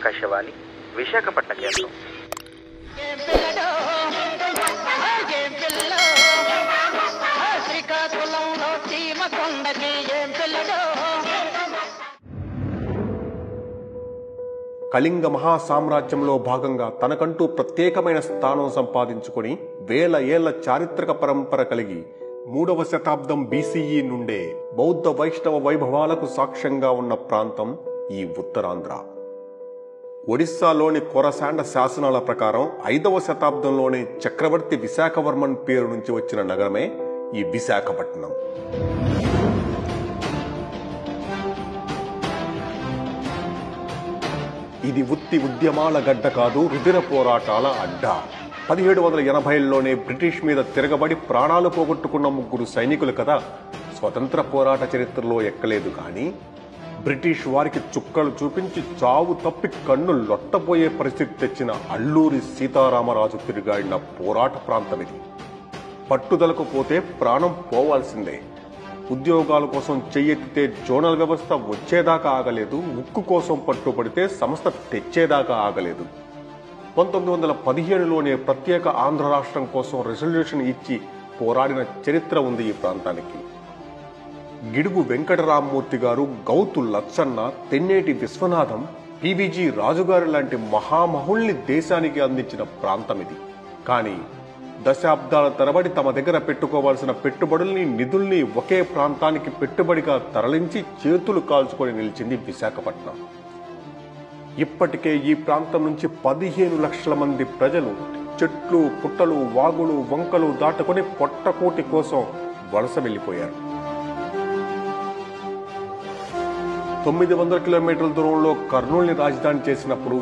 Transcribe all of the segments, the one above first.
ఆకాశవాణి విశాఖపట్న కేంద్రం ఏం పిల్లడో ఏం పిల్లో శ్రీకాకుళంలో చీమ కొండకి ఏం పిల్లడో కళింగ మహాసామ్రాజ్యంలో భాగంగా తనకంటూ ప్రత్యేకమైన స్థానం సంపాదించుకొని వేల ఏళ్ల చారిత్రక పరంపర కలిగి మూడవ శతాబ్దం బీసీఈ నుండే బౌద్ధ వైష్ణవ వైభవాలకు సాక్ష్యంగా ఉన్న ప్రాంతం ఈ ఉత్తరాంధ్ర ఒడిస్సాలోని కొరసాండ శాసనాల ప్రకారం ఐదవ శతాబ్దంలోని చక్రవర్తి విశాఖవర్మన్ పేరు నుంచి వచ్చిన నగరమే ఈ విశాఖపట్నం ఇది ఉత్తి ఉద్యమాల గడ్డ కాదు రుదిర పోరాటాల అడ్డా పదిహేడు వందల ఎనభైలోనే బ్రిటిష్ మీద తిరగబడి ప్రాణాలు పోగొట్టుకున్న ముగ్గురు సైనికులు కదా స్వతంత్ర పోరాట చరిత్రలో ఎక్కలేదు కానీ బ్రిటిష్ వారికి చుక్కలు చూపించి చావు తప్పి కన్ను లొట్టపోయే పరిస్థితి తెచ్చిన అల్లూరి సీతారామరాజు తిరిగాడిన పోరాట ప్రాంతం ఇది పట్టుదలకు పోతే ప్రాణం పోవాల్సిందే ఉద్యోగాల కోసం చెయ్యెత్తితే జోనల్ వ్యవస్థ వచ్చేదాకా ఆగలేదు ఉక్కు కోసం పట్టుబడితే సంస్థ తెచ్చేదాకా ఆగలేదు పంతొమ్మిది వందల పదిహేనులోనే ప్రత్యేక ఆంధ్ర రాష్ట్రం కోసం రెజల్యూషన్ ఇచ్చి పోరాడిన చరిత్ర ఉంది ఈ ప్రాంతానికి గిడుగు వెంకటరామ్మూర్తి గారు గౌతు లచ్చన్న తెన్నేటి విశ్వనాథం పివిజి రాజుగారి లాంటి మహామహుల్ని దేశానికి అందించిన ప్రాంతం ఇది కానీ దశాబ్దాల తరబడి తమ దగ్గర పెట్టుకోవాల్సిన పెట్టుబడుల్ని నిధుల్ని ఒకే ప్రాంతానికి పెట్టుబడిగా తరలించి చేతులు కాల్చుకొని నిలిచింది విశాఖపట్నం ఇప్పటికే ఈ ప్రాంతం నుంచి పదిహేను లక్షల మంది ప్రజలు చెట్లు పుట్టలు వాగులు వంకలు దాటుకొని పొట్టకూటి కోసం వలస వెళ్ళిపోయారు తొమ్మిది వందల కిలోమీటర్ల దూరంలో కర్నూలుని రాజధాని చేసినప్పుడు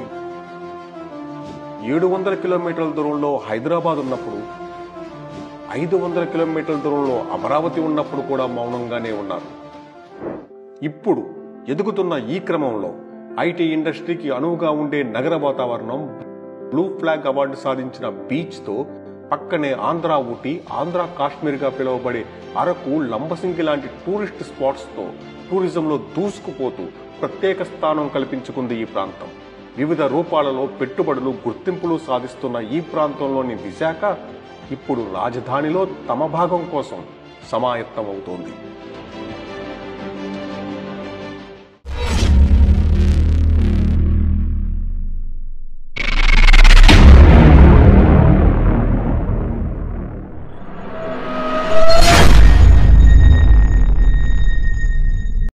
ఏడు వందల కిలోమీటర్ల దూరంలో హైదరాబాద్ ఉన్నప్పుడు ఐదు వందల కిలోమీటర్ల దూరంలో అమరావతి ఉన్నప్పుడు కూడా మౌనంగానే ఉన్నారు ఇప్పుడు ఎదుగుతున్న ఈ క్రమంలో ఐటీ ఇండస్ట్రీకి అనువుగా ఉండే నగర వాతావరణం బ్లూ ఫ్లాగ్ అవార్డు సాధించిన బీచ్ తో పక్కనే ఆంధ్ర ఊటీ ఆంధ్ర కాశ్మీర్ గా పిలువబడే అరకు లంబసింగి లాంటి టూరిస్ట్ స్పాట్స్ తో టూరిజంలో దూసుకుపోతూ ప్రత్యేక స్థానం కల్పించుకుంది ఈ ప్రాంతం వివిధ రూపాలలో పెట్టుబడులు గుర్తింపులు సాధిస్తున్న ఈ ప్రాంతంలోని విశాఖ ఇప్పుడు రాజధానిలో తమ భాగం కోసం సమాయత్తమవుతోంది